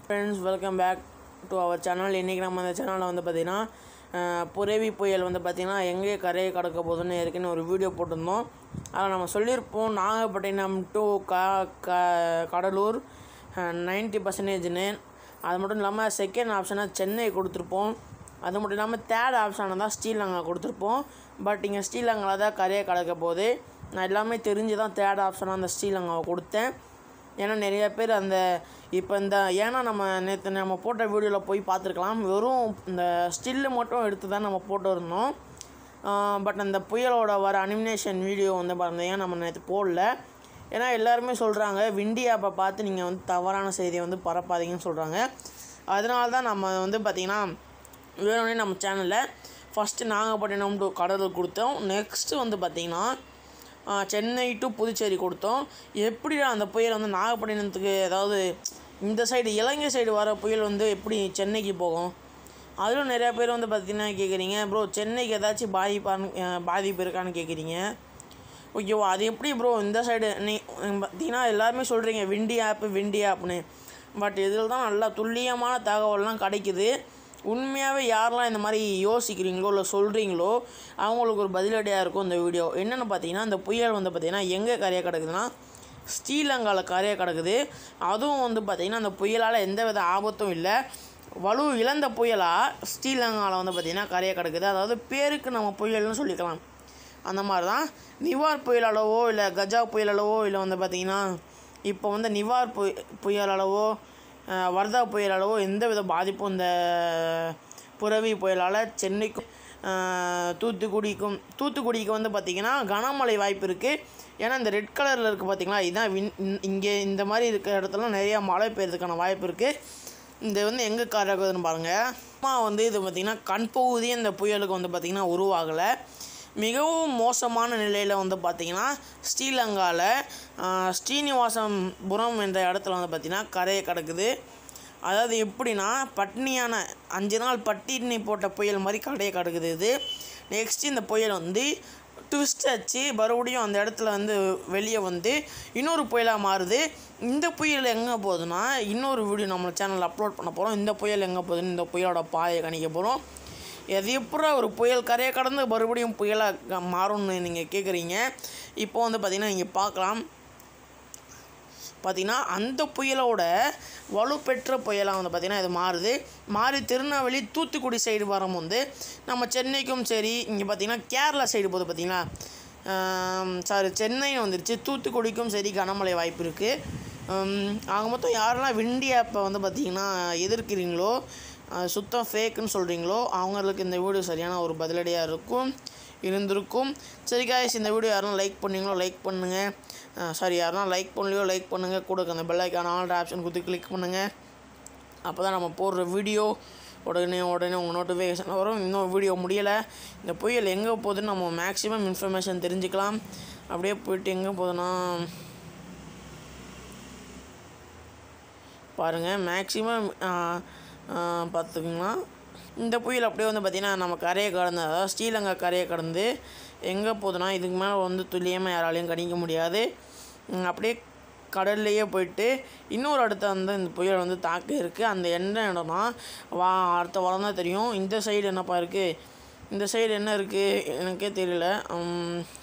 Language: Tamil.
friends welcome back to our channel இன்றைக்கி நம்ம அந்த சேனலில் வந்து பார்த்திங்கன்னா அஹ், புரவி புயல் வந்து பார்த்திங்கன்னா எங்கே கரையை கடக்க போகுதுன்னு ஏற்கனவே ஒரு வீடியோ போட்டிருந்தோம் அதில் நம்ம சொல்லியிருப்போம் நாகப்பட்டினம் டு க க கடலூர் நைன்ட்டி பர்சன்டேஜ்னு அது மட்டும் இல்லாமல் செகண்ட் ஆப்ஷனாக சென்னை கொடுத்துருப்போம் அது மட்டும் இல்லாமல் தேர்ட் ஆப்ஷனாக தான் ஸ்ரீலங்கா கொடுத்துருப்போம் பட் இங்கே ஸ்ரீலங்காவில் தான் கரையை கடக்க போகுது நான் எல்லாமே தெரிஞ்சு தான் தேர்ட் ஆப்ஷனாக அந்த ஸ்ரீலங்காவை கொடுத்தேன் ஏன்னா நிறைய பேர் அந்த இப்போ இந்த ஏன்னா நம்ம நேற்று நம்ம போட்ட வீடியோவில் போய் பார்த்துருக்கலாம் வெறும் இந்த ஸ்டில்லு மட்டும் எடுத்து தான் நம்ம போட்டிருந்தோம் பட் அந்த புயலோட வர அனிமினேஷன் வீடியோ வந்து பார்த்தீங்கன்னா நம்ம நேற்று போடல ஏன்னா எல்லாருமே சொல்கிறாங்க விண்டி ஆப்பை பார்த்து நீங்கள் வந்து தவறான செய்தியை வந்து பரப்பாதீங்கன்னு சொல்கிறாங்க அதனால தான் நம்ம வந்து பார்த்திங்கன்னா வேணும்னே நம்ம சேனலில் ஃபஸ்ட்டு நாகப்பட்டினம் டு கடலூர் கொடுத்தோம் நெக்ஸ்ட்டு வந்து பார்த்திங்கன்னா ஆ, சென்னை டு புதுச்சேரி கொடுத்தோம் எப்படிடா அந்த புயல் வந்து நாகப்பட்டினத்துக்கு ஏதாவது இந்த சைடு இலங்கை சைடு வர புயல் வந்து எப்படி சென்னைக்கு போகும் அதிலும் நிறையா பேர் வந்து பார்த்திங்கன்னா கேட்குறீங்க ப்ரோ சென்னைக்கு ஏதாச்சும் பாதிப்பான்னு அஹ், பாதிப்பு இருக்கான்னு கேட்குறீங்க ஓகேவா அது எப்படி ப்ரோ இந்த சைடு நீ பார்த்தீங்கன்னா எல்லாருமே சொல்கிறீங்க விண்டி ஆப்பு விண்டி ஆப்னு பட் இதில் தான் நல்லா துல்லியமான தகவல்லாம் கிடைக்குது உண்மையாகவே யாரெல்லாம் இந்த மாதிரி யோசிக்கிறீங்களோ இல்லை சொல்கிறீங்களோ அவங்களுக்கு ஒரு பதிலடியாக இருக்கும் இந்த வீடியோ என்னென்னு பார்த்தீங்கன்னா இந்த புயல் வந்து பார்த்திங்கன்னா எங்கே கரையாக கிடக்குதுன்னா ஸ்ரீலங்காவில் கரையாக கிடக்குது அதுவும் வந்து பார்த்திங்கன்னா அந்த புயலால் எந்த வித ஆபத்தும் இல்லை வலு இழந்த புயலாக ஸ்ரீலங்காவில் வந்து பார்த்திங்கன்னா கரையாக கிடக்குது அதாவது பேருக்கு நம்ம புயல்னு சொல்லிக்கலாம் அந்த மாதிரி தான் நிவார் புயலாலவோ இல்லை கஜா புயலாலவோ இல்லை வந்து பார்த்திங்கன்னா இப்போ வந்து நிவார் புய புயலாலவோ அஹ், வர்தா புயலாலவோ எந்த வித பாதிப்பும் இந்த புரவி புயலால் சென்னைக்கும் அஹ், தூத்துக்குடிக்கும் தூத்துக்குடிக்கு வந்து பார்த்திங்கன்னா கனமழை வாய்ப்பு இருக்குது ஏன்னா இந்த ரெட் கலரில் இருக்குது பார்த்தீங்களா இதுதான் வின் இந்- இங்கே இந்த மாதிரி இருக்கிற இடத்துல நிறையா மழை பெய்யறதுக்கான வாய்ப்பு இருக்குது இந்த வந்து எங்கே காரகுதுன்னு பாருங்கள் அம்மா வந்து இது பார்த்திங்கன்னா கண்பகுதி இந்த புயலுக்கு வந்து பார்த்திங்கன்னா உருவாகலை மிகவும் மோசமான நிலையில் வந்து பார்த்திங்கன்னா ஸ்ரீலங்காவில் ஸ்ரீனிவாசபுரம் என்ற இடத்துல வந்து பார்த்திங்கன்னா கரையை கிடக்குது அதாவது எப்படின்னா பட்னியான அஞ்சு நாள் பட்டினி போட்ட புயல் மாதிரி கரையை கிடக்குது இது நெக்ஸ்ட் இந்த புயல் வந்து ட்விஸ்ட் ஆச்சு மறுபடியும் அந்த இடத்துல வந்து வெளியே வந்து இன்னொரு புயலாக மாறுது இந்த புயல் எங்கே போகுதுன்னா இன்னொரு வீடியோ நம்ம சேனலில் அப்லோட் பண்ண போகிறோம் இந்த புயல் எங்கே போகுதுன்னு இந்த புயலோட பாதையை கணிக்க போகிறோம் எது எப்படா ஒரு புயல் கரையை கடந்து மறுபடியும் புயலாக மாறும்னு நீங்கள் கேட்குறீங்க இப்போ வந்து பார்த்திங்கன்னா நீங்கள் பார்க்கலாம் பார்த்திங்கன்னா அந்த புயலோட வலுப்பெற்ற புயலாக வந்து பார்த்திங்கன்னா இது மாறுது மாறி திருநெல்வேலி தூத்துக்குடி சைடு வரும்போது நம்ம சென்னைக்கும் சரி இங்கே பார்த்திங்கன்னா கேரளா சைடு போகுது பார்த்திங்களா சாரி சென்னை வந்துருச்சு தூத்துக்குடிக்கும் சரி கனமழை வாய்ப்பு இருக்குது ஆக மொத்தம் யாரெல்லாம் விண்டி ஆப்பை வந்து பார்த்திங்கன்னா எதிர்க்கிறீங்களோ அஹ், சுத்தம் ஃபேக்குன்னு சொல்கிறீங்களோ அவங்களுக்கு இந்த வீடியோ சரியான ஒரு பதிலடியாக இருக்கும் இருந்திருக்கும் சரி காய்ஸ் இந்த வீடியோ யாரும் லைக் பண்ணீங்களோ லைக் பண்ணுங்கள் சாரி யாரும் லைக் பண்ணலையோ லைக் பண்ணுங்கள் கூட அந்த பெல் ஐக்கான ஆல் ஆப்ஷன் கொடுத்து கிளிக் பண்ணுங்கள் அப்போ தான் நம்ம போடுற வீடியோ உடனே உடனே உங்கள் நோட்டிஃபிகேஷன் வரும் இன்னும் வீடியோ முடியலை இந்த புயல் எங்கே போகுதுன்னு நம்ம மேக்ஸிமம் இன்ஃபர்மேஷன் தெரிஞ்சுக்கலாம் அப்படியே போயிட்டு எங்கே போகுதுன்னா பாருங்கள் மேக்ஸிமம் பார்த்துக்குங்கன்னா இந்த புயல் அப்படியே வந்து பார்த்திங்கன்னா நம்ம கரையை கடந்து அதாவது ஸ்ரீலங்கா கரையை கடந்து எங்கே போகுதுன்னா இதுக்கு மேலே வந்து துல்லியமாக யாராலையும் கணிக்க முடியாது உம், அப்படியே கடல்லையே போயிட்டு இன்னொரு இடத்த வந்து இந்த புயல் வந்து தாக்க இருக்குது அந்த என்ன இடம்னா வா அடுத்த வாரம் தான் தெரியும் இந்த சைடு என்னப்பா இருக்குது இந்த சைடு என்ன இருக்குது எனக்கே தெரியல உம்,